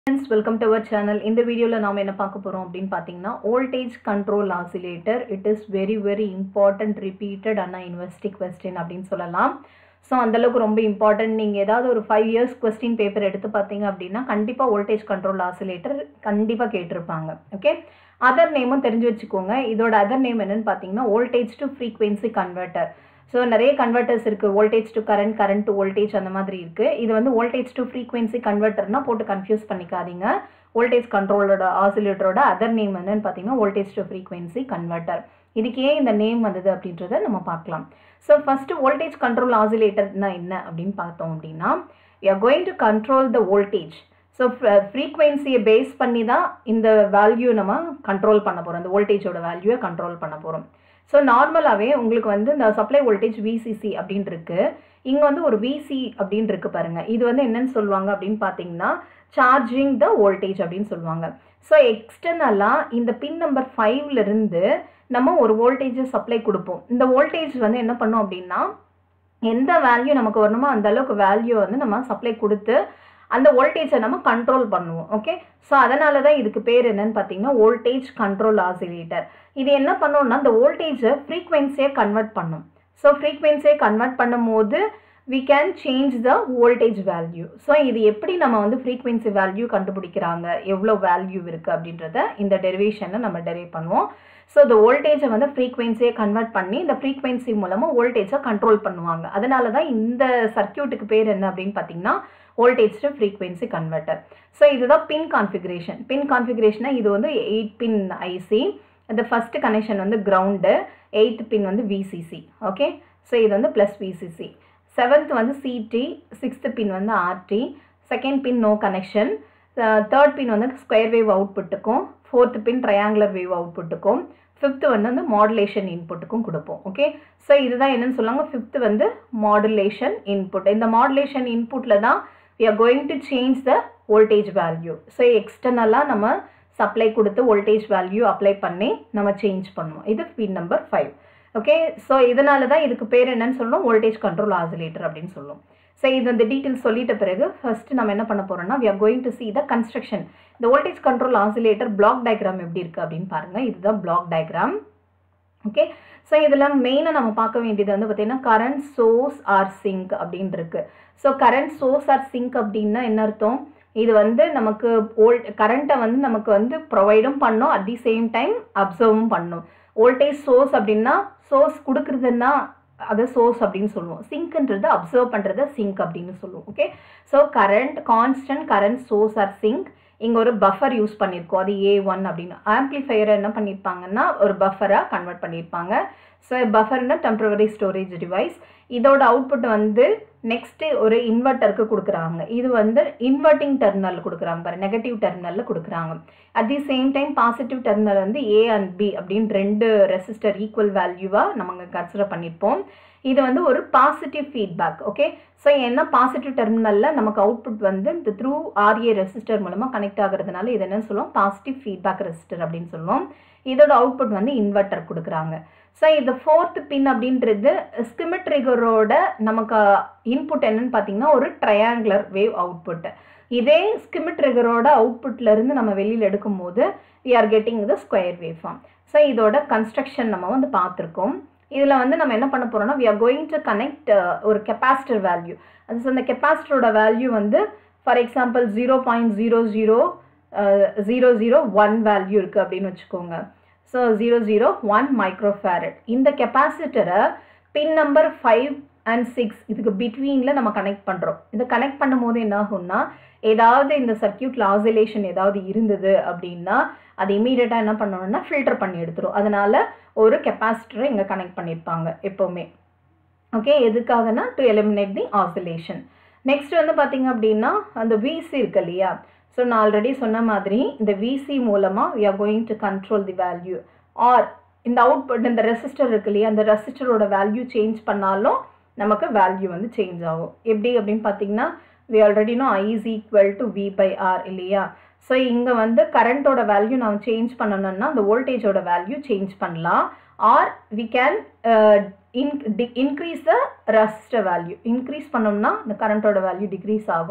Friends welcome to our channel இந்த வீடியோவில் நாம் என்ன பார்க்க போகிறோம் அப்படின்னு பார்த்தீங்கன்னா voltage control oscillator it is very very important repeated ஆனால் யூனிவர்சிட்டி கொஸ்டின் அப்படின்னு சொல்லலாம் ஸோ அந்தளவுக்கு ரொம்ப இம்பார்ட்டன்ட் நீங்கள் ஏதாவது ஒரு ஃபைவ் இயர்ஸ் கொஸ்டின் பேப்பர் எடுத்து பார்த்தீங்க அப்படின்னா கண்டிப்பாக வோல்டேஜ் கண்ட்ரோல் ஆசிலேட்டர் கண்டிப்பாக கேட்டிருப்பாங்க ஓகே அதர் நேமும் தெரிஞ்சு வச்சுக்கோங்க இதோட அதர் நேம் என்னன்னு பார்த்தீங்கன்னா voltage to frequency converter so நிறைய கன்வெர்ட்டர்ஸ் இருக்குது voltage to current current to voltage அந்த மாதிரி இருக்குது இது வந்து வோல்டேஜ் டு ஃப்ரீக்வன்சி கன்வெர்ட்டர்னா போட்டு கன்ஃபியூஸ் பண்ணிக்காதீங்க வோல்டேஜ் கண்ட்ரோலோட ஆசிலேட்டரோட அதர் நேம் என்னன்னு பார்த்தீங்கன்னா வோல்டேஜ் டு ஃப்ரீக்வன்சி கன்வெர்ட்டர் இதுக்கு ஏன் இந்த நேம் வந்தது அப்படின்றத நம்ம பார்க்கலாம் ஸோ ஃபஸ்ட்டு வோல்டேஜ் கண்ட்ரோல் ஆசிலேட்டர்னா என்ன அப்படின்னு பார்த்தோம் அப்படின்னா you are going to control the voltage so ஃப்ரீக்வன்சியை பேஸ் பண்ணி தான் இந்த வேல்யூ நம்ம கண்ட்ரோல் பண்ண போகிறோம் இந்த வோல்டேஜோட வேல்யூவை கண்ட்ரோல் பண்ண போகிறோம் ஸோ நார்மலாகவே உங்களுக்கு வந்து இந்த சப்ளை வோல்டேஜ் விசிசி அப்படின்னு இருக்கு இங்கே வந்து ஒரு விசி அப்படின்னு இருக்கு பாருங்க இது வந்து என்னன்னு சொல்லுவாங்க அப்படின்னு பார்த்தீங்கன்னா சார்ஜிங் த வோல்டேஜ் அப்படின்னு சொல்லுவாங்க ஸோ எக்ஸ்டர்னலாக இந்த பின் நம்பர் ஃபைவ்ல இருந்து நம்ம ஒரு வோல்டேஜை சப்ளை கொடுப்போம் இந்த வோல்டேஜ் வந்து என்ன பண்ணோம் அப்படின்னா எந்த வேல்யூ நமக்கு வரணுமோ அந்த அளவுக்கு வேல்யூ வந்து நம்ம சப்ளை கொடுத்து அந்த வோல்டேஜை நம்ம கண்ட்ரோல் பண்ணுவோம் ஓகே ஸோ அதனால தான் இதுக்கு பேர் என்னன்னு பார்த்தீங்கன்னா வோல்டேஜ் கண்ட்ரோல் ஆசிலேட்டர் இது என்ன பண்ணோம்னா இந்த வோல்டேஜை ஃப்ரீக்வன்சியை கன்வெர்ட் பண்ணும் ஸோ ஃப்ரீக்வன்சியை கன்வெர்ட் பண்ணும்போது we can change the voltage value so இது எப்படி நம்ம வந்து ஃப்ரீக்வன்சி வேல்யூ கண்டுபிடிக்கிறாங்க எவ்வளோ வேல்யூ இருக்குது அப்படின்றத இந்த டெரிவேஷனில் நம்ம டெரைவ் பண்ணுவோம் ஸோ இந்த வோல்டேஜை வந்து ஃப்ரீக்வன்சியை கன்வெர்ட் பண்ணி இந்த ஃப்ரீக்வன்சி மூலமாக வோல்டேஜை கண்ட்ரோல் பண்ணுவாங்க அதனால தான் இந்த சர்க்கியூட்டுக்கு பேர் என்ன அப்படின்னு பார்த்தீங்கன்னா voltage to frequency converter so இதுதான் பின் கான்ஃபிகரேஷன் பின் கான்ஃபிகரேஷனாக இது வந்து எயிட் பின் ஐசி இந்த ஃபஸ்ட்டு கனெக்ஷன் வந்து கிரவுண்டு எயித் பின் வந்து விசிசி ஓகே ஸோ இது வந்து ப்ளஸ் விசிசி செவன்த் வந்து சிடி சிக்ஸ்த்து பின் வந்து RT second pin no connection third pin வந்து ஸ்கொயர் வேவ் அவுட்புட்டுக்கும் ஃபோர்த் பின் ட்ரையாங்குலர் வேவ் அவுட்புட்டுக்கும் ஃபிஃப்த்து வந்து வந்து மாடுலேஷன் இன்புட்டுக்கும் கொடுப்போம் ஓகே ஸோ இதுதான் என்னன்னு சொல்லுவாங்க ஃபிஃப்த்து வந்து மாடுலேஷன் இன்புட் இந்த மாடுலேஷன் இன்புட்டில் தான் we are going to change the voltage value so எக்ஸ்டர்னலாக நம்ம சப்ளை கொடுத்து வோல்டேஜ் வேல்யூ அப்ளை பண்ணி நம்ம சேஞ்ச் பண்ணுவோம் இது pin number five okay so இதனால தான் இதுக்கு பேர் என்னன்னு சொல்லணும் வோல்டேஜ் கண்ட்ரோல் ஆசிலேட்டர் அப்படின்னு சொல்லுவோம் ஸோ இது இந்த டீட்டெயில்ஸ் சொல்லிட்ட பிறகு ஃபர்ஸ்ட் நம்ம என்ன பண்ண போகிறோம்னா we are going to see the construction இந்த voltage control oscillator block diagram எப்படி இருக்குது அப்படின்னு பாருங்கள் இதுதான் பிளாக் டயக்ராம் ஓகே ஸோ இதில் மெயினாக நம்ம பார்க்க வேண்டியது வந்து பார்த்திங்கன்னா கரண்ட் சோர்ஸ் ஆர் சிங்க் அப்படின்னு இருக்கு so current source or sink அப்படின்னா என்ன அர்த்தம் இது வந்து நமக்கு ஓல்ட் கரண்ட்டை வந்து நமக்கு வந்து ப்ரொவைடும் பண்ணும் அட் தி சேம் டைம் அப்சர்வும் பண்ணும் வோல்டேஜ் சோர்ஸ் அப்படின்னா சோர்ஸ் கொடுக்குறதுன்னா அதை சோர்ஸ் அப்படின்னு சொல்லுவோம் சிங்க்ன்றது அப்சர்வ் பண்ணுறத சிங்க் அப்படின்னு சொல்லுவோம் okay so current constant current source or sink இங்கே ஒரு பஃபர் யூஸ் பண்ணியிருக்கோம் அது ஏ ஒன் அப்படின்னு ஆம்ப்ளிஃபையரை என்ன பண்ணியிருப்பாங்கன்னா ஒரு பஃபராக கன்வெர்ட் பண்ணியிருப்பாங்க ஸோ பஃபர்னா டெம்பரவரி ஸ்டோரேஜ் டிவைஸ் இதோட அவுட்புட் வந்து நெக்ஸ்ட்டு ஒரு இன்வெர்ட்டருக்கு கொடுக்குறாங்க இது வந்து இன்வெர்ட்டிங் டெர்மினல் கொடுக்குறாங்க பாரு நெகட்டிவ் டெர்மினலில் கொடுக்குறாங்க at the same time positive terminal வந்து ஏ அண்ட் பி அப்படின்னு ரெண்டு ரெசிஸ்டர் ஈக்குவல் வேல்யூவாக நம்ம கன்சிடர் பண்ணியிருப்போம் இது வந்து ஒரு பாசிட்டிவ் ஃபீட்பேக் ஓகே ஸோ என்ன பாசிட்டிவ் டெர்மினலில் நமக்கு அவுட்புட் வந்து இந்த த்ரூ ஆர்ஏ ரெசிஸ்டர் மூலமாக கனெக்ட் ஆகுறதுனால இது என்ன சொல்லுவோம் பாசிட்டிவ் ஃபீட்பேக் ரெசிஸ்டர் அப்படின்னு சொல்லுவோம் இதோட அவுட்புட் வந்து இன்வெர்ட்டர் கொடுக்குறாங்க ஸோ இந்த ஃபோர்த் பின் அப்படின்றது ஸ்கிமெட்ரிகரோட நமக்கு இன்புட் என்னன்னு பார்த்தீங்கன்னா ஒரு ட்ரையாங்குலர் வேவ் அவுட்புட் இதே ஸ்கிமெட்ரிகரோட அவுட்புட்லேருந்து நம்ம வெளியில் எடுக்கும்போது we are getting the square wave form so இதோட கன்ஸ்ட்ரக்ஷன் நம்ம வந்து பார்த்துருக்கோம் இதில் வந்து நம்ம என்ன பண்ண போகிறோம்னா we are going to connect ஒரு கெப்பாசிட்டர் வேல்யூ அது அந்த கெப்பாசிட்டரோட வேல்யூ வந்து for example zero point zero zero zero zero one value இருக்குது அப்படின்னு வச்சுக்கோங்க so zero zero one microfarad இந்த கெப்பாசிட்டரை pin number five and six இதுக்கு பிட்வீனில் நம்ம கனெக்ட் பண்ணுறோம் இதை கனெக்ட் பண்ணும்போது என்ன ஆகும்னா ஏதாவது இந்த சர்க்கியூட்டில் ஆசிலேஷன் ஏதாவது இருந்தது அப்படின்னா அது இமீடியட்டாக என்ன பண்ணணும்னா ஃபில்டர் பண்ணி எடுத்துரும் அதனால் ஒரு கெப்பாசிட்டரை இங்கே கனெக்ட் பண்ணியிருப்பாங்க எப்போவுமே ஓகே எதுக்காகனா to eliminate the oscillation next வந்து பார்த்திங்க அப்படின்னா அந்த விசி இருக்கு இல்லையா ஸோ நான் ஆல்ரெடி சொன்ன மாதிரி இந்த விசி மூலமாக we are going to control the value R இந்த அவுட்புட் இந்த ரெசிஸ்டர் இருக்கு இல்லையா அந்த ரெசிஸ்டரோட வேல்யூ சேஞ்ச் பண்ணாலும் நமக்கு வேல்யூ வந்து சேஞ்ச் ஆகும் எப்படி அப்படின்னு பார்த்தீங்கன்னா we already know I is equal to V by R இல்லையா ஸோ இங்கே வந்து கரண்ட்டோட வேல்யூ நம்ம சேஞ்ச் பண்ணணும்னா அந்த வோல்டேஜோட வேல்யூ சேஞ்ச் பண்ணலாம் or we can in increase the resistor value increase பண்ணோம்னா இந்த கரண்ட்டோட வேல்யூ டிக்ரீஸ் ஆகும்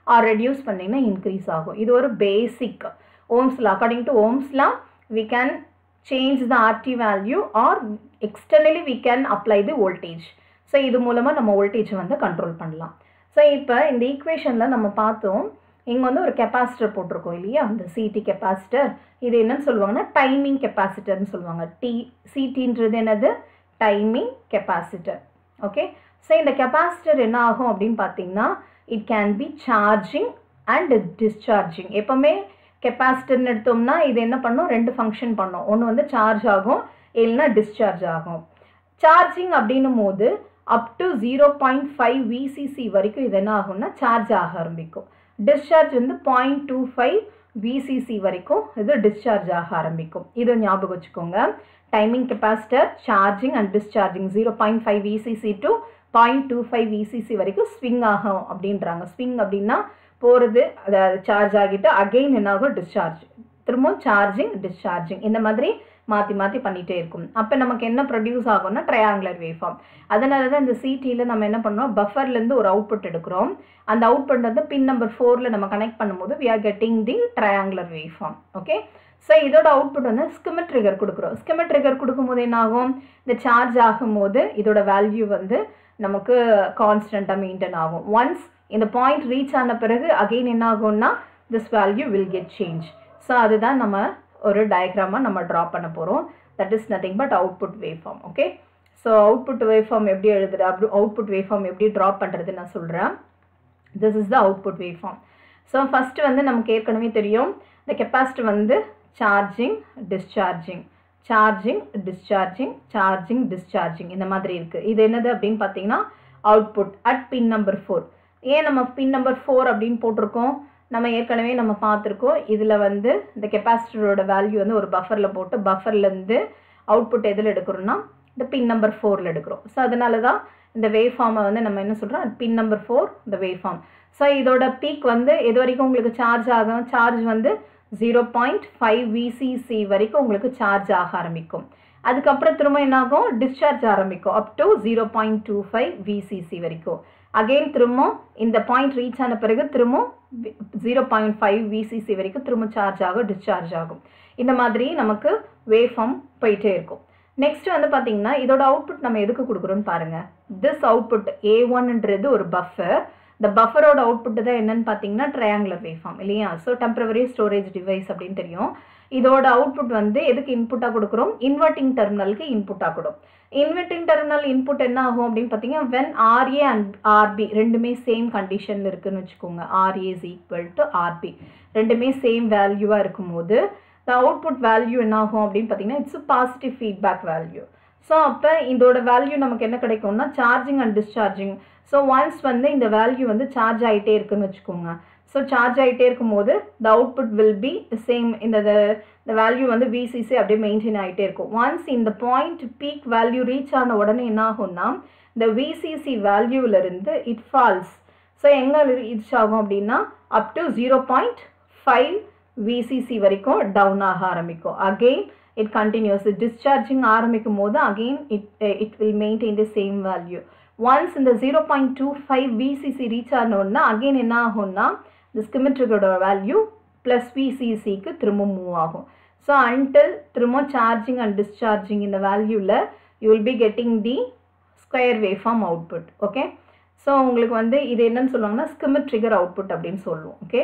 ஆர் ரெடியூஸ் பண்ணிங்கன்னா இன்க்ரீஸ் ஆகும் இது ஒரு பேசிக் ஓம்ஸ்ல அக்கார்டிங் டு ஓம்ஸ்ல we can change the RT value or externally we can apply the voltage so இது மூலமாக நம்ம வோல்டேஜ் வந்து கண்ட்ரோல் பண்ணலாம் ஸோ இப்போ இந்த ஈக்குவேஷனில் நம்ம பார்த்தோம் இங்கே வந்து ஒரு கெப்பாசிட்டர் போட்டிருக்கோம் இல்லையா அந்த சிடி கெப்பாசிட்டர் இது என்னன்னு சொல்லுவாங்கன்னா டைமிங் கெப்பாசிட்டர்னு சொல்லுவாங்க டி சிடின்றது என்னது டைமிங் கெப்பாசிட்டர் ஓகே ஸோ இந்த கெப்பாசிட்டர் என்ன ஆகும் அப்படின்னு பார்த்தீங்கன்னா it can be charging and discharging எப்போவுமே கெப்பாசிட்டர்னு எடுத்தோம்னா இது என்ன பண்ணும் ரெண்டு ஃபங்க்ஷன் பண்ணும் ஒன்று வந்து சார்ஜ் ஆகும் இல்லைன்னா டிஸ்சார்ஜ் ஆகும் சார்ஜிங் அப்படின்னும் போது up to zero point five VCC வரைக்கும் இது என்ன ஆகும்னா சார்ஜ் ஆக ஆரம்பிக்கும் டிஸ்சார்ஜ் வந்து பாயிண்ட் டூ ஃபைவ் விசிசி வரைக்கும் இது டிஸ்சார்ஜ் ஆக ஆரம்பிக்கும் இதை ஞாபகம் வச்சுக்கோங்க timing capacitor charging and discharging zero point five VCC to point two five VCC வரைக்கும் ஸ்விங் ஆகும் அப்படின்றாங்க ஸ்விங் அப்படின்னா போகிறது அதை சார்ஜ் ஆகிட்டு அகெயின் என்ன ஆகும் டிஸ்சார்ஜ் திரும்பவும் சார்ஜிங் டிஸ்சார்ஜிங் இந்த மாதிரி மாற்றி மாற்றி பண்ணிகிட்டே இருக்கும் அப்போ நமக்கு என்ன ப்ரொடியூஸ் ஆகும்னா ட்ரையாங்குலர் வேவ்ஃபார்ம் அதனால தான் இந்த சிடியில் நம்ம என்ன பண்ணோம் பஃபர்லேருந்து ஒரு அவுட்புட் எடுக்கிறோம் அந்த அவுட்புட் வந்து பின் நம்பர் ஃபோரில் நம்ம கனெக்ட் பண்ணும்போது we are getting the triangular waveform okay so இதோட அவுட்புட் வந்து ஸ்கிமட் ட்ரிகர் கொடுக்குறோம் ஸ்கிமட் ட்ரிகர் கொடுக்கும்போது என்ன ஆகும் இந்த சார்ஜ் ஆகும்போது இதோட வேல்யூ வந்து நமக்கு கான்ஸ்டண்ட்டாக மெயின்டைன் ஆகும் ஒன்ஸ் இந்த பாயிண்ட் ரீச் ஆன பிறகு அகெயின் என்ன ஆகும்னா this value will get change so அதுதான் நம்ம ஒரு டயக்ராமாக நம்ம ட்ரா பண்ண போகிறோம் that is nothing but output wave form okay so output wave form எப்படி எழுதுற அப்படி அவுட்புட் வேவ் ஃபார்ம் எப்படி ட்ரா பண்ணுறது நான் சொல்கிறேன் this is the output wave form so first வந்து நமக்கு ஏற்கனவே தெரியும் இந்த கெப்பாசிட்டி வந்து charging discharging charging discharging charging discharging இந்த மாதிரி இருக்குது இது என்னது அப்படின்னு பார்த்தீங்கன்னா output at pin number four ஏன் நம்ம பின் நம்பர் ஃபோர் அப்படின்னு போட்டிருக்கோம் நம்ம ஏற்கனவே நம்ம பார்த்துருக்கோம் இதில் வந்து இந்த கெப்பாசிட்டரோட வேல்யூ வந்து ஒரு பஃபரில் போட்டு பஃபர்லேருந்து அவுட்புட் எதில் எடுக்கிறோம்னா இந்த பின் நம்பர் ஃபோரில் எடுக்கிறோம் ஸோ அதனால தான் இந்த வேவ் ஃபார்மை வந்து நம்ம என்ன சொல்கிறோம் பின் நம்பர் ஃபோர் இந்த வேவ் ஃபார்ம் ஸோ இதோட பீக் வந்து எது வரைக்கும் உங்களுக்கு சார்ஜ் ஆகும் சார்ஜ் வந்து ஜீரோ பாயிண்ட் ஃபைவ் விசிசி வரைக்கும் உங்களுக்கு சார்ஜ் ஆக ஆரம்பிக்கும் அதுக்கப்புறம் திரும்ப என்ன ஆகும் டிஸ்சார்ஜ் ஆரம்பிக்கும் up to zero point two five VCC வரைக்கும் அகெயின் திரும்ப இந்த பாயிண்ட் ரீச் ஆன பிறகு திரும்ப ஜீரோ பாயிண்ட் ஃபைவ் விசிசி வரைக்கும் திரும்ப சார்ஜ் ஆகும் டிஸ்சார்ஜ் ஆகும் இந்த மாதிரி நமக்கு வேவ் ஃபார்ம் போயிட்டே இருக்கும் நெக்ஸ்ட் வந்து பார்த்தீங்கன்னா இதோட அவுட்புட் நம்ம எதுக்கு கொடுக்குறோன்னு பாருங்க திஸ் அவுட்புட் ஏ ஒன்ன்றது ஒரு பஃபர் இந்த பஃபரோட அவுட்புட் தான் என்னன்னு பார்த்தீங்கன்னா ட்ரையாங்குலர் வேவ் ஃபார்ம் இல்லையா ஸோ டெம்பரவரி ஸ்டோரேஜ் டிவைஸ் அப்படின்னு தெரியும் இதோட அவுட்புட் வந்து எதுக்கு இன்புட்டாக கொடுக்குறோம் இன்வெர்ட்டிங் டெர்மினலுக்கு இன்புட்டாக கொடுக்கும் இன்வெர்ட்டிங் டெர்மினல் இன்புட் என்ன ஆகும் அப்படின்னு பார்த்தீங்கன்னா வென் ஆர்ஏ அண்ட் ஆர்பி ரெண்டுமே சேம் கண்டிஷனில் இருக்குன்னு வச்சுக்கோங்க RA is equal to RB ரெண்டுமே சேம் வேல்யூவாக இருக்கும்போது த அவுட்புட் வேல்யூ என்ன ஆகும் அப்படின்னு பார்த்தீங்கன்னா it's positive feedback value so அப்போ இதோட வேல்யூ நமக்கு என்ன கிடைக்கும்னா charging and discharging so once வந்து இந்த வேல்யூ வந்து சார்ஜ் ஆகிட்டே இருக்குன்னு வச்சுக்கோங்க ஸோ சார்ஜ் ஆகிட்டே இருக்கும்போது the output will be same இந்த இந்த வேல்யூ வந்து விசிசி அப்படியே மெயின்டைன் ஆகிட்டே இருக்கும் ஒன்ஸ் இந்த பாயிண்ட் பீக் வேல்யூ ரீச் ஆன உடனே என்ன ஆகும்னா இந்த விசிசி வேல்யூவிலிருந்து இட் ஃபால்ஸ் ஸோ எங்கே ரீச் ஆகும் அப்படின்னா up to zero point five VCC வரைக்கும் டவுன் ஆக ஆரம்பிக்கும் அகெயின் இட் கண்டினியூஸ் டிஸ்சார்ஜிங் ஆரம்பிக்கும் போது again it it will maintain the same value once இந்த zero point two five VCC reach ஆனோடனா அகெயின் என்ன ஆகும்னா இந்த ஸ்கிமெட்ரிக்கோட வேல்யூ ப்ளஸ் விசிசிக்கு திரும்ப மூவ் ஆகும் ஸோ அன்டில் திரும்ப சார்ஜிங் அண்ட் டிஸ்சார்ஜிங் இந்த வேல்யூவில் you will be getting the square wave form output okay so உங்களுக்கு வந்து இது என்னன்னு சொல்லுவாங்கன்னா ஸ்கிமிட் ட்ரிகர் அவுட்புட் அப்படின்னு சொல்லுவோம் ஓகே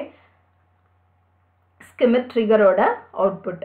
ஸ்கிமிட் ட்ரிகரோட அவுட்புட்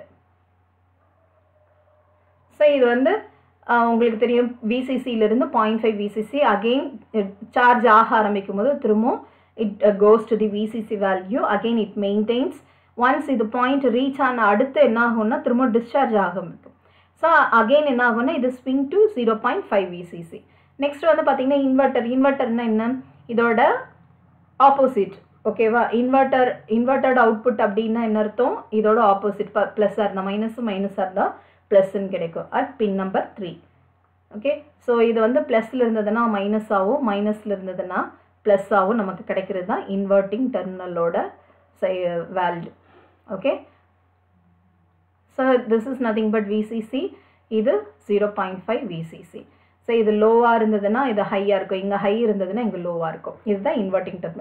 ஸோ இது வந்து உங்களுக்கு தெரியும் விசிசியிலிருந்து point five VCC again charge ஆக ஆரம்பிக்கும் போது திரும்பவும் it goes to the VCC value again it maintains once இது பாயிண்ட் ரீச் ஆன அடுத்து என்ன ஆகும்னா திரும்ப டிஸ்சார்ஜ் ஆரம்பிக்கும் ஸோ அகெயின் என்ன ஆகும்னா இது swing to zero point five VCC next வந்து பார்த்தீங்கன்னா இன்வெர்ட்டர் இன்வெர்ட்டர்னா என்ன இதோட ஆப்போசிட் ஓகேவா இன்வெர்ட்டர் இன்வெர்ட்டர்ட் அவுட்புட் அப்படின்னா என்ன அர்த்தம் இதோட ஆப்போசிட் ப்ளஸ்ஸாக இருந்தால் மைனஸும் மைனஸாக இருந்தால் ப்ளஸ்ன்னு கிடைக்கும் at pin number three okay so இது வந்து ப்ளஸில் இருந்ததுன்னா மைனஸ் ஆகும் மைனஸில் இருந்ததுன்னா ப்ளஸ் ஆகும் நமக்கு கிடைக்கிறது தான் இன்வெர்ட்டிங் டெர்மினலோட value okay so this is nothing but VCC இது zero point five VCC so இது லோவாக இருந்ததுன்னா இது ஹையாக இருக்கும் இங்கே ஹை இருந்ததுன்னா இங்கே லோவாக இருக்கும் இதுதான் இன்வெர்ட்டிங் டெர்மினல்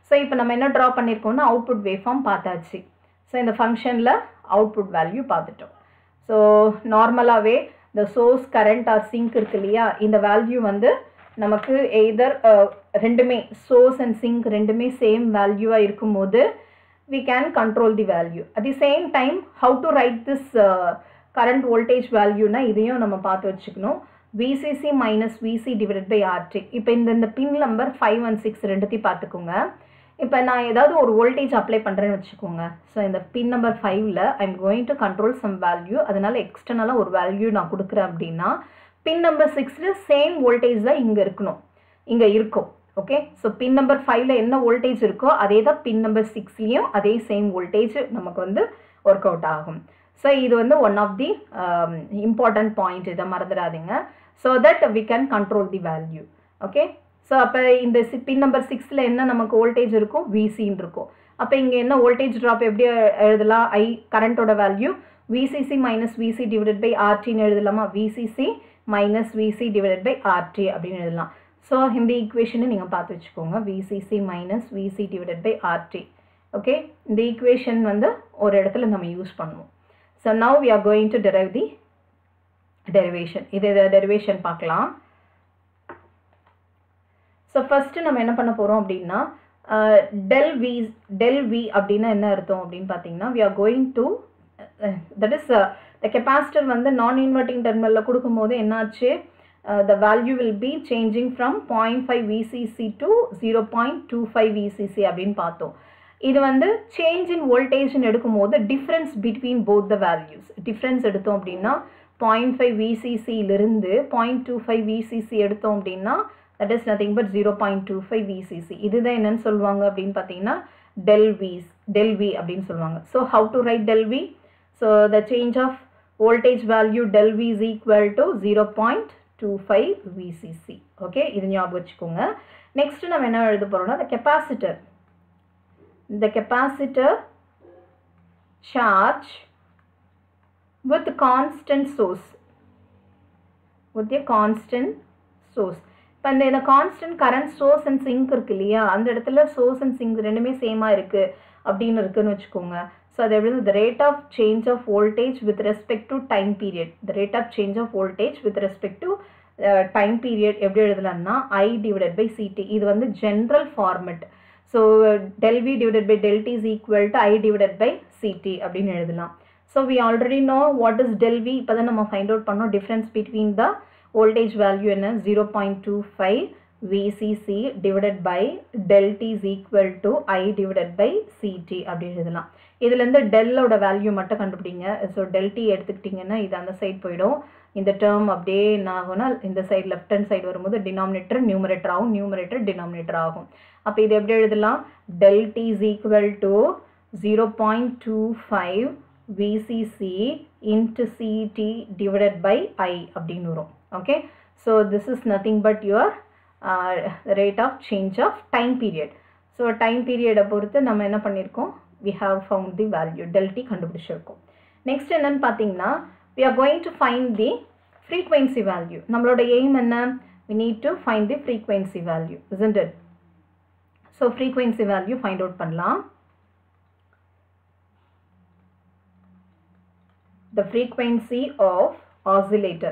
ஸோ இப்போ நம்ம என்ன ட்ரா பண்ணியிருக்கோம்னா அவுட்புட் வேவ் ஃபார்ம் பார்த்தாச்சு ஸோ இந்த ஃபங்க்ஷனில் அவுட்புட் வேல்யூ பார்த்துட்டோம் ஸோ நார்மலாகவே இந்த சோர்ஸ் கரண்ட் ஆர் சிங்க் இருக்கு இல்லையா இந்த வேல்யூ வந்து நமக்கு எய்தர் ரெண்டுமே சோர்ஸ் அண்ட் சிங்க் ரெண்டுமே சேம் வேல்யூவாக இருக்கும்போது we can control the value at the same time how to write this uh, current voltage value னா இதையும் நம்ம பார்த்து வச்சுக்கணும் VCC minus VC divided by RT இப்போ இந்த இந்த pin number five one six ரெண்டுத்தையும் பார்த்துக்கோங்க இப்போ நான் ஏதாவது ஒரு வோல்டேஜ் அப்ளை பண்ணுறேன்னு வச்சுக்கோங்க ஸோ இந்த பின் நம்பர் ஃபைவ்ல I'm going to control some value அதனால எக்ஸ்டர்னலாக ஒரு வேல்யூ நான் கொடுக்குறேன் அப்படின்னா பின் நம்பர் சிக்ஸில் சேம் வோல்டேஜ் தான் இங்கே இருக்கணும் இங்கே இருக்கும் ஓகே ஸோ பின் நம்பர் ஃபைவ்ல என்ன வோல்டேஜ் இருக்கோ அதே தான் பின் நம்பர் சிக்ஸ்லேயும் அதே சேம் வோல்டேஜ் நமக்கு வந்து ஒர்க் அவுட் ஆகும் ஸோ இது வந்து one of the important point இதை மறந்துடாதீங்க so that we can control the value okay so அப்போ இந்த பின் நம்பர் சிக்ஸில் என்ன நமக்கு வோல்டேஜ் இருக்கும் விசின்னு இருக்கும் அப்போ இங்கே என்ன வோல்டேஜ் ட்ராப் எப்படி எழுதலாம் ஐ கரண்ட்டோட value VCC minus VC divided by ஆர்டின்னு எழுதலாமா VCC minus VC divided by RT அப்படின்னு எழுதலாம் ஸோ இந்த ஈக்குவேஷனை நீங்கள் பார்த்து வச்சுக்கோங்க VCC minus VC divided by RT okay இந்த ஈக்குவேஷன் வந்து ஒரு இடத்துல நம்ம யூஸ் பண்ணுவோம் so now we are going to derive the derivation இது டெரிவேஷன் பார்க்கலாம் ஸோ ஃபஸ்ட்டு நம்ம என்ன பண்ண போகிறோம் அப்படின்னா டெல் வி டெல் வி அப்படின்னா என்ன அர்த்தம் அப்படின்னு பார்த்தீங்கன்னா we are going to that is the capacitor வந்து நான் இன்வெர்ட்டிங் டெர்மினலில் கொடுக்கும்போது என்னாச்சு the value will be changing from point five VCC to zero point two five VCC அப்படின்னு பார்த்தோம் இது வந்து சேஞ்ச் இன் வோல்டேஜ்னு எடுக்கும்போது difference between both the values difference எடுத்தோம் அப்படின்னா பாயிண்ட் ஃபைவ் விசிசியிலிருந்து பாயிண்ட் டூ ஃபைவ் விசிசி எடுத்தோம் அப்படின்னா that is nothing but zero point two five VCC இதுதான் என்னன்னு சொல்லுவாங்க அப்படின்னு பார்த்தீங்கன்னா டெல் விஸ் டெல் வி அப்படின்னு சொல்லுவாங்க so how to write del V so the change of voltage value del V is equal to zero point two five VCC okay இது ஞாபகம் வச்சுக்கோங்க நெக்ஸ்ட் நம்ம என்ன எழுத போகிறோம்னா the capacitor the capacitor charge with constant source with a constant source இப்போ இந்த இந்த constant current source and sink இருக்கு இல்லையா அந்த இடத்துல சோர்ஸ் அண்ட் சிங்க் ரெண்டுமே சேமாக இருக்குது அப்படின்னு இருக்குன்னு வச்சுக்கோங்க ஸோ அது எப்படி the rate of change of voltage with respect to time period the rate of change of voltage with respect to time period எப்படி எழுதலாம்னா ஐ டிவைடட் பை சிடி இது வந்து general format so del V divided by del T is equal to I divided by CT அப்படின்னு எழுதலாம் so we already know what is del V இப்போ தான் நம்ம find out பண்ணோம் difference between the voltage value என்ன zero point two five VCC divided by del T is equal to I divided by CT அப்படி எழுதலாம் இதுலேருந்து டெல்லோட value மட்டும் கண்டுபிடிங்க ஸோ டெல் டி எடுத்துக்கிட்டிங்கன்னா இது அந்த சைடு போயிடும் இந்த டேர்ம் அப்படியே என்ன ஆகும்னா இந்த சைடு லெஃப்ட் ஹேண்ட் சைடு வரும்போது டினாமினேட்டர் நியூமரேட்டர் ஆகும் நியூமரேட்டர் டினாமினேட்டர் ஆகும் அப்போ இது எப்படி எழுதலாம் del T is equal to zero point two five VCC into CT divided by I அப்படின்னு வரும் okay so this is nothing but your rate of change of time period so time பீரியடை பொறுத்து நம்ம என்ன பண்ணியிருக்கோம் we have found the value del T கண்டுபிடிச்சிருக்கோம் next என்னன்னு பார்த்தீங்கன்னா we are going to find the frequency value நம்மளோட எய்ம் என்ன we need to find the frequency value isn't it so frequency value find out பண்ணலாம் the frequency of oscillator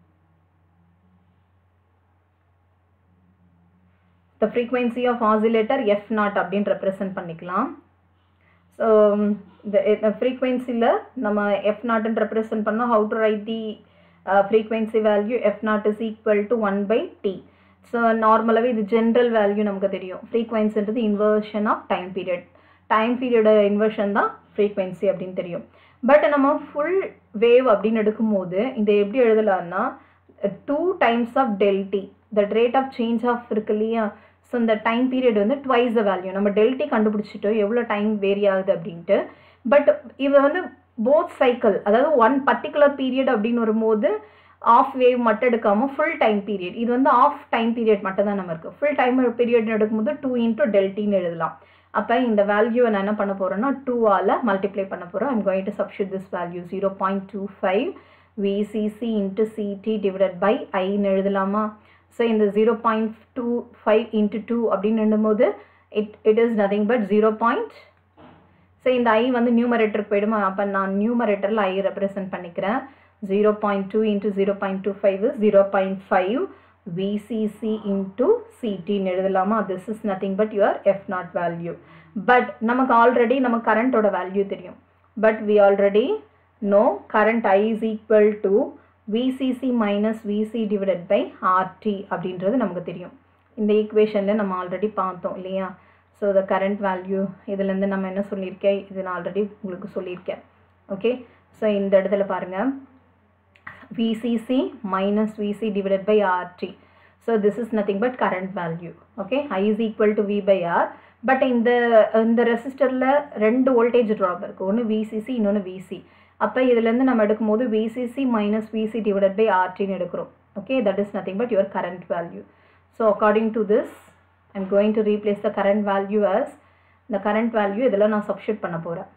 the frequency of oscillator f naught அப்படின்னு represent பண்ணிக்கலாம் so இந்த ஃப்ரீக்வன்சியில் நம்ம F நாட்னு represent பண்ணோம் how to write the frequency value F naught is equal to one by T so நார்மலாகவே இது ஜென்ரல் வேல்யூ நமக்கு தெரியும் ஃப்ரீக்வன்சின்றது inversion of time period time பீரியடோட இன்வர்ஷன் தான் ஃப்ரீக்வன்சி அப்படின்னு தெரியும் பட் நம்ம ஃபுல் வேவ் அப்படின்னு எடுக்கும்போது இதை எப்படி எழுதலாம்னா two times of del T that rate of change of இருக்கு இல்லையா ஸோ இந்த டைம் பீரியட் வந்து ட்வைஸ் த வேல்யூ நம்ம டெல்டி கண்டுபிடிச்சிட்டோம் எவ்வளோ டைம் வேரி ஆகுது அப்படின்ட்டு பட் இது வந்து போத் சைக்கிள் அதாவது ஒன் பர்டிகுலர் பீரியட் அப்படின்னு வரும்போது ஆஃப் வேவ் மட்டும் எடுக்காமல் ஃபுல் டைம் பீரியட் இது வந்து ஆஃப் டைம் பீரியட் மட்டும் தான் நம்ம இருக்குது ஃபுல் டைம் பீரியட் எடுக்கும்போது டூ இன்ட்டு டெல்டின்னு எழுதலாம் அப்போ இந்த வேல்யூவை நான் என்ன பண்ண போகிறேன்னா டூவால் மல்டிப்ளை பண்ண போகிறோம் I'm going to substitute this value zero point two five VCC into CT divided by ஐன்னு எழுதலாமா ஸோ இந்த zero point two five into two அப்படின்னு எழுதும்போது it it is nothing but zero point so இந்த I வந்து நியூமரேட்டருக்கு போயிடுமா அப்போ நான் நியூமரேட்டரில் ஐ ரெப்ரசன்ட் பண்ணிக்கிறேன் zero point two into zero point two five zero point five VCC into சிடின்னு எழுதலாமா this is nothing but your F naught value but நமக்கு ஆல்ரெடி நம்ம கரண்ட்டோட வேல்யூ தெரியும் but we already know current I is equal to VCC minus VC divided by RT அப்படின்றது நமக்கு தெரியும் இந்த ஈக்குவேஷனில் நம்ம ஆல்ரெடி பார்த்தோம் இல்லையா ஸோ த கரண்ட் வேல்யூ இதுலேருந்து நம்ம என்ன சொல்லியிருக்கேன் இது நான் ஆல்ரெடி உங்களுக்கு சொல்லியிருக்கேன் ஓகே ஸோ இந்த இடத்துல பாருங்கள் VCC minus VC divided by RT. So this is nothing but current value. Okay, I is equal to V by R. But இந்த இந்த ரெசிஸ்டரில் ரெண்டு வோல்டேஜ் ட்ராப் இருக்குது ஒன்று விசிசி இன்னொன்று விசி அப்போ இதுலேருந்து நம்ம எடுக்கும்போது VCC minus VC divided by ஆர்டின்னு எடுக்கிறோம் okay that is nothing but your current value so according to this I'm going to replace the current value as இந்த கரண்ட் வேல்யூ இதில் நான் சப்ஸ்டியூட் பண்ண போகிறேன்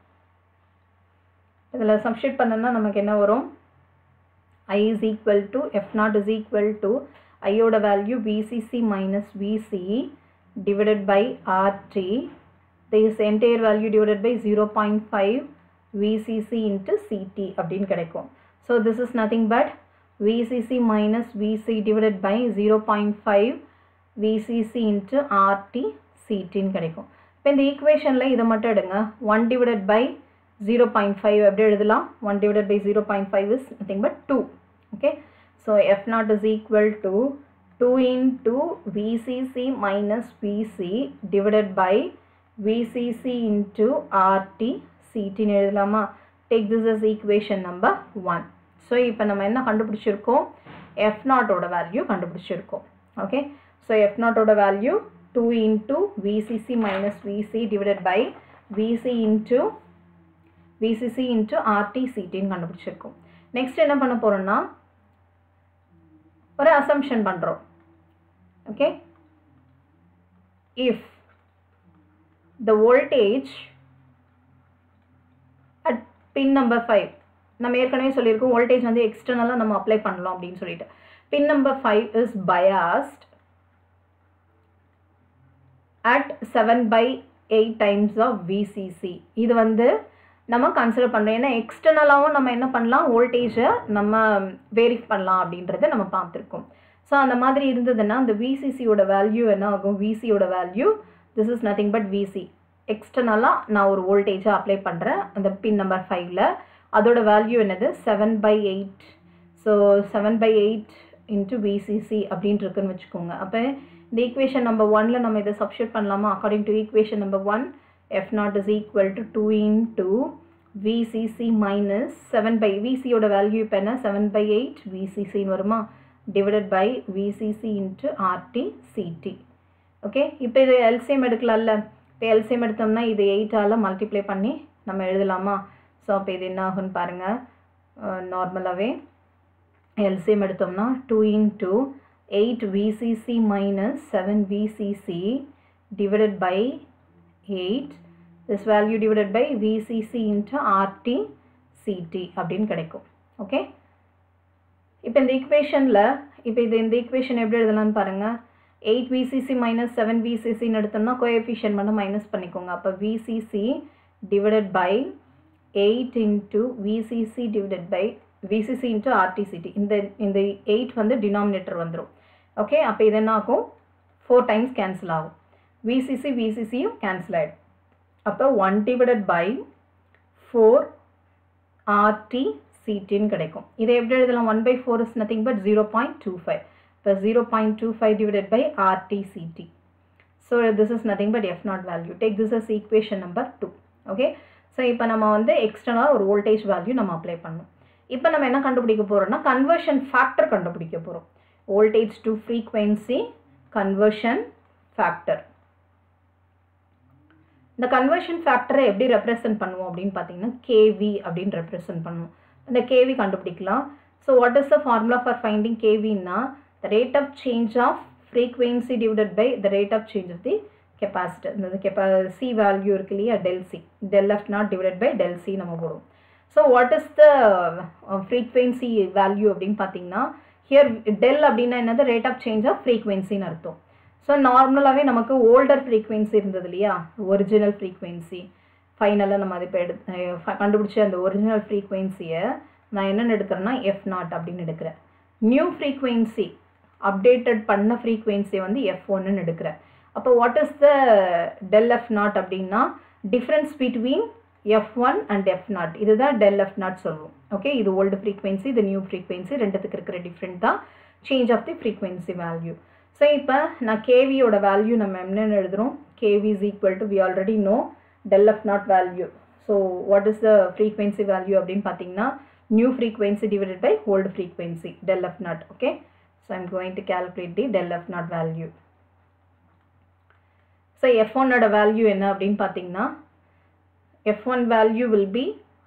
இதில் சப்ஸ்டியூட் பண்ணோன்னா நமக்கு என்ன வரும் i is equal to f naught is equal to i ஓட value vcc minus vc divided by rt this entire value divided by 0.5 vcc into ct அப்படின்னு கிடைக்கும் so this is nothing but vcc minus vc divided by 0.5 vcc into rt ct ன்னு கிடைக்கும் இப்போ இந்த ஈக்குவேஷனில் இதை மட்டும் எடுங்க one divided by zero point five எப்படி எழுதலாம் one divided by zero point five is nothing but two okay so f naught is equal to 2 into vcc minus vc divided by vcc into rt ct ன்னு எழுதலாமா take this as equation number 1 so இப்போ நம்ம என்ன கண்டுபிடிச்சிருக்கோம் f naught ஓட value கண்டுபிடிச்சிருக்கோம் okay so f naught ஓட value 2 into vcc minus vc divided by vc into vcc into rt ct ன்னு கண்டுபிடிச்சிருக்கோம் நெக்ஸ்ட் என்ன பண்ண போகிறோம்னா ஒரு அசம்ஷன் பண்ணுறோம் okay if the voltage at pin number five நம்ம ஏற்கனவே சொல்லியிருக்கோம் வோல்டேஜ் வந்து எக்ஸ்டர்னலாக நம்ம அப்ளை பண்ணலாம் அப்படின்னு சொல்லிட்டு pin number five is biased at seven by eight times of VCC இது வந்து நம்ம கன்சிடர் பண்ணுறோம் ஏன்னா எக்ஸ்டர்னலாகவும் நம்ம என்ன பண்ணலாம் வோல்டேஜை நம்ம வேரி பண்ணலாம் அப்படின்றத நம்ம பார்த்துருக்கோம் ஸோ அந்த மாதிரி இருந்ததுன்னா அந்த விசிசியோட வேல்யூ என்ன ஆகும் விசியோட value this is nothing but VC எக்ஸ்டர்னலாக நான் ஒரு வோல்டேஜை அப்ளை பண்ணுறேன் அந்த பின் நம்பர் ஃபைவ்ல அதோட வேல்யூ என்னது seven by eight so seven by eight into VCC அப்படின்ட்டு இருக்குன்னு வச்சுக்கோங்க அப்போ இந்த ஈக்குவேஷன் நம்பர் ஒன்ல நம்ம இதை சப்ஸ்டியூட் பண்ணலாமா according to equation number one f naught is equal to 2 into VCC minus 7 by VC ஓட வேல்யூ இப்போ என்ன 7 by 8 VCC வருமா divided by VCC into RT CT okay இப்போ இது எல்சிஎம் எடுக்கலாம்ல இப்போ எல்சிஎம் எடுத்தோம்னா இது எயிட்டால் மல்டிப்ளை பண்ணி நம்ம எழுதலாமா ஸோ அப்போ இது என்ன ஆகுன்னு பாருங்கள் நார்மலாகவே எல்சிஎம் எடுத்தோம்னா two into eight VCC minus seven VCC divided by 8 this value divided by VCC into RT CT அப்படின்னு கிடைக்கும் ஓகே இப்போ இந்த ஈக்குவேஷனில் இப்போ இது இந்த ஈக்குவேஷன் எப்படி எழுதலாம்னு பாருங்கள் எயிட் விசிசி மைனஸ் செவன் விசிசின்னு எடுத்தோம்னா கோஎஃபிஷியன் மட்டும் மைனஸ் பண்ணிக்கோங்க அப்போ VCC divided by eight into VCC divided by VCC into RT CT இந்த இந்த எயிட் வந்து டினாமினேட்டர் வந்துடும் ஓகே அப்போ இது என்ன ஆகும் ஃபோர் டைம்ஸ் கேன்சல் ஆகும் விசிசி விசிசியும் கேன்சல் ஆகிடும் அப்போ one divided by four RT சிடின்னு கிடைக்கும் இதை எப்படி எழுதலாம் one by four is nothing but zero point two five இப்போ zero point two five divided by RT CT so this is nothing but F naught value take this is equation number two okay so இப்போ நம்ம வந்து எக்ஸ்டர்னலாக ஒரு voltage value நம்ம apply பண்ணணும் இப்போ நம்ம என்ன கண்டுபிடிக்க போகிறோம்னா கன்வர்ஷன் ஃபேக்டர் கண்டுபிடிக்க போகிறோம் voltage to frequency conversion factor இந்த கன்வர்ஷன் ஃபேக்டரை எப்படி ரெப்ரசன்ட் பண்ணுவோம் அப்படின்னு பார்த்தீங்கன்னா கேவி அப்படின்னு ரெப்ரசன்ட் பண்ணுவோம் அந்த கேவி கண்டுபிடிக்கலாம் so what is the formula for finding கேவின்னா the rate of change of frequency divided by the rate of change of the capacitor இந்த கெப்பா சி வேல்யூ இருக்கு இல்லையா del C del F naught divided by del C நம்ம போடுவோம் so what is the frequency value அப்படின்னு பார்த்தீங்கன்னா here del அப்படின்னா என்னது ரேட் ஆஃப் சேஞ்ச் ஆஃப் ஃப்ரீக்வன்சின்னு அர்த்தம் ஸோ நார்மலாகவே நமக்கு ஓல்டர் ஃப்ரீக்வன்சி இருந்தது இல்லையா ஒரிஜினல் ஃப்ரீக்வன்சி ஃபைனலாக நம்ம அதை இப்போ எடுத்து கண்டுபிடிச்ச அந்த ஒரிஜினல் ஃப்ரீக்வன்சியை நான் என்னென்னு எடுக்கிறேன்னா எஃப் நாட் அப்படின்னு எடுக்கிறேன் நியூ ஃப்ரீக்வன்சி அப்டேட்டட் பண்ண ஃப்ரீக்வன்சி வந்து எஃப் ஒன்னு எடுக்கிறேன் அப்போ what is the del F naught அப்படின்னா difference between F one and F naught இதுதான் டெல் எஃப் நாட் சொல்லுவோம் ஓகே இது ஓல்டு ஃப்ரீக்வன்சி இது நியூ ஃப்ரீக்வன்சி ரெண்டுத்துக்கு இருக்கிற டிஃப்ரெண்ட் தான் change of the frequency value so இப்போ நான் கேவியோட வேல்யூ நம்ம என்னென்னு எழுதுகிறோம் KV is equal to we already know del F naught value so what is the frequency value அப்படின்னு பார்த்தீங்கன்னா new frequency divided by old frequency del F naught okay so I'm going to calculate the del F naught value so F ஒன்னோட value என்ன அப்படின்னு பார்த்தீங்கன்னா F one value will be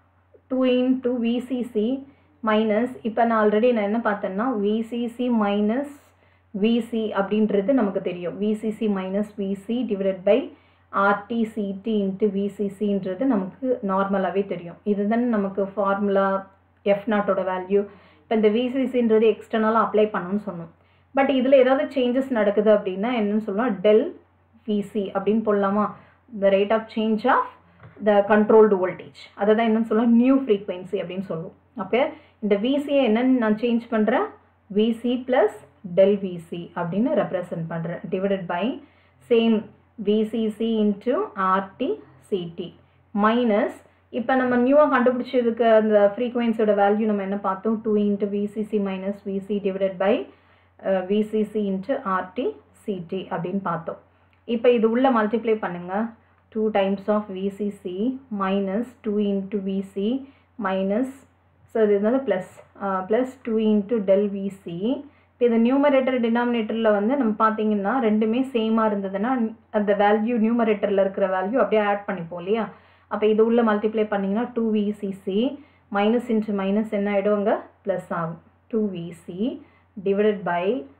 two into VCC minus இப்போ நான் already நான் என்ன பார்த்தேன்னா விசிசி minus விசி அப்படின்றது நமக்கு தெரியும் VCC minus VC divided by RT CT into விசிசின்றது நமக்கு நார்மலாகவே தெரியும் இதுதான் நமக்கு ஃபார்முலா எஃப் நாட்டோட வேல்யூ இப்போ இந்த விசிசின்றது எக்ஸ்டர்னலாக அப்ளை பண்ணணும்னு சொன்னோம் பட் இதில் ஏதாவது சேஞ்சஸ் நடக்குது அப்படின்னா என்னன்னு சொல்லலாம் டெல் விசி அப்படின்னு போடலாமா the rate of change of the controlled voltage அதை தான் என்னன்னு சொல்லலாம் நியூ ஃப்ரீக்வன்சி அப்படின்னு சொல்லுவோம் ஓகே இந்த விசியை என்னன்னு நான் சேஞ்ச் பண்ணுறேன் விசி ப்ளஸ் டெல் விசி அப்படின்னு ரெப்ரசன்ட் பண்ணுறேன் divided by same VCC into RT CT minus இப்போ நம்ம நியூவாக கண்டுபிடிச்சதுக்கு அந்த ஃப்ரீக்வன்சியோட வேல்யூ நம்ம என்ன பார்த்தோம் two into VCC minus VC divided by VCC into RT CT அப்படின்னு பார்த்தோம் இப்போ இது உள்ள மல்டிப்ளை பண்ணுங்கள் two times of VCC minus two into VC minus so இது வந்து plus plus two into del VC இப்போ இது நியூமரேட்டர் டினாமினேட்டரில் வந்து நம்ம பார்த்தீங்கன்னா ரெண்டுமே சேமாக இருந்ததுன்னா அந்த வேல்யூ நியூமரேட்டரில் இருக்கிற வேல்யூ அப்படியே ஆட் பண்ணிப்போம் இல்லையா அப்போ இது உள்ள மல்டிப்ளை பண்ணிங்கன்னா two VCC minus into minus என்ன ஆகிடும் அங்கே ப்ளஸ் ஆகும் two VC divided by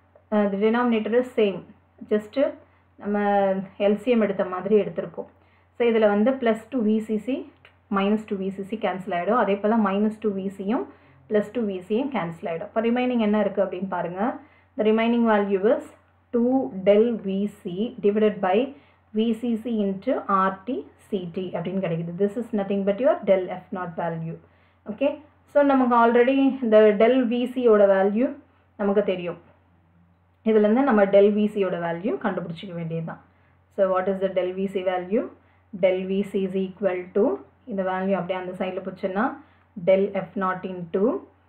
the denominator same just நம்ம எல்சிஎம் எடுத்த மாதிரி எடுத்திருக்கோம் ஸோ இதில் வந்து plus two VCC minus two VCC cancel ஆகிடும் அதே போல் மைனஸ் டூ விசியும் ப்ளஸ் டூ விசியும் கேன்சல் ஆகிடும் இப்போ ரிமைனிங் என்ன இருக்குது அப்படின்னு பாருங்கள் the remaining value is two del VC divided by VCC into RT CT அப்படின்னு கிடைக்குது this is nothing but your del F naught value okay so நமக்கு ஆல்ரெடி இந்த டெல் விசியோட வேல்யூ நமக்கு தெரியும் இதுலேருந்து நம்ம டெல் விசியோட வேல்யூ கண்டுபிடிச்சிக்க வேண்டியது தான் so what is the del VC value del VC is equal to இந்த வேல்யூ அப்படியே அந்த சைடில் போச்சுன்னா del F naught into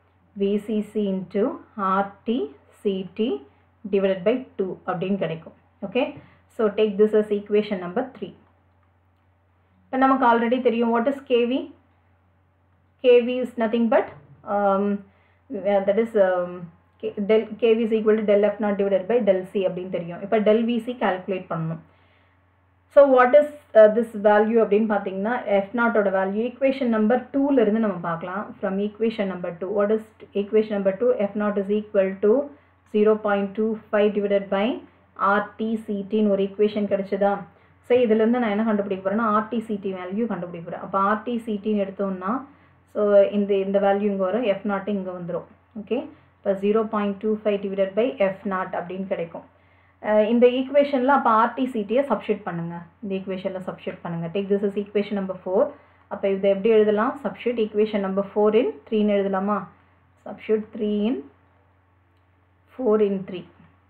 VCC into RT CT divided by two அப்படின்னு கிடைக்கும் okay so take this as equation number three இப்போ நமக்கு ஆல்ரெடி தெரியும் what is KV KV is nothing but that is del KV is equal to del F naught divided by del C அப்படின்னு தெரியும் இப்போ del VC calculate பண்ணணும் so what is this value அப்படின்னு பார்த்தீங்கன்னா எஃப் நாட்டோட வேல்யூ ஈக்குவேஷன் நம்பர் டூலேருந்து நம்ம பார்க்கலாம் from equation number two what is equation number two F naught is equal to zero point two five divided by ஆர்டிசிடின்னு ஒரு equation கிடச்சிதா so இதுலேருந்து நான் என்ன கண்டுபிடிக்க போகிறேன்னா ஆர்டிசிடி வேல்யூ கண்டுபிடிக்க போகிறேன் அப்போ ஆர்டிசிடின்னு எடுத்தோம்னா ஸோ இந்த இந்த வேல்யூ இங்கே வரும் எஃப் நாட்டு இங்கே வந்துடும் ஓகே இப்போ zero point two five divided by F naught அப்படின்னு கிடைக்கும் இந்த ஈக்குவேஷனில் அப்போ ஆர்டிசிடியை சப்ஷிட் பண்ணுங்கள் இந்த ஈக்குவேஷனில் சப்ஷிட் பண்ணுங்கள் take this is equation number four அப்போ இதை எப்படி எழுதலாம் substitute equation number four in த்ரீன்னு எழுதலாமா substitute three in four in three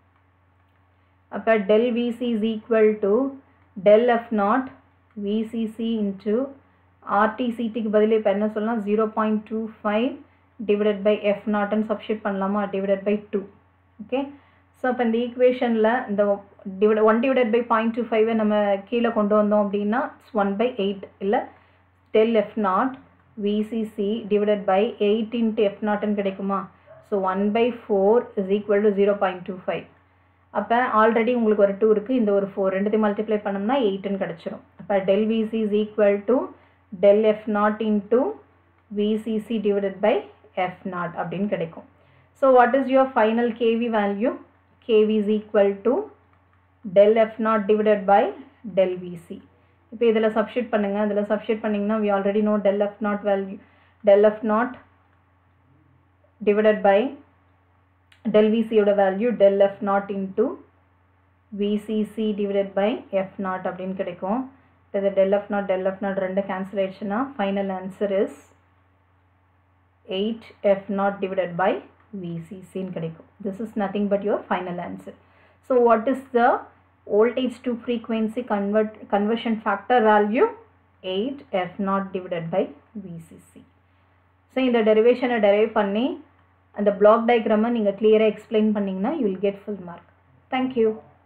அப்போ del VC is equal to del F naught VCC into ஆர்டிசிடிக்கு பதில் இப்போ என்ன சொல்லலாம் zero point two five divided by F நாட்னு சப்ஷிட் பண்ணலாமா divided by two okay so அப்போ இந்த ஈக்குவேஷனில் இந்த divide one divided by point two ஃபைவை நம்ம கீழே கொண்டு வந்தோம் அப்படின்னா இட்ஸ் ஒன் பை எயிட் இல்லை del F naught VCC divided by eight into F நாட்னு கிடைக்குமா so one by four is equal to zero point two five அப்போ ஆல்ரெடி உங்களுக்கு ஒரு டூ இருக்குது இந்த ஒரு ஃபோர் ரெண்டுத்தையும் மல்டிப்ளை பண்ணோம்னா எயிட்டுன்னு கிடச்சிரும் அப்போ del VC is equal to del F naught into VCC divided by F naught அப்படின்னு கிடைக்கும் so what is your final KV value kv is equal to del f naught divided by del vc இப்போ இதில் சப்ஷிட் பண்ணுங்கள் இதில் சப்ஷிட் பண்ணிங்கன்னா we already know del f naught value del f naught divided by del vc யோட value del f naught into VCC divided by F naught அப்படின்னு கிடைக்கும் இது del F naught del F naught ரெண்டு கேன்சல் ஆயிடுச்சுன்னா final answer is eight F naught divided by விசிசின்னு கிடைக்கும் this is nothing but your final answer so what is the voltage to frequency convert conversion factor value 8 f naught divided by VCC. So இந்த டெரிவேஷனை derive பண்ணி அந்த black டயக்ராமை நீங்கள் கிளியராக explain பண்ணிங்கன்னா you will get full mark thank you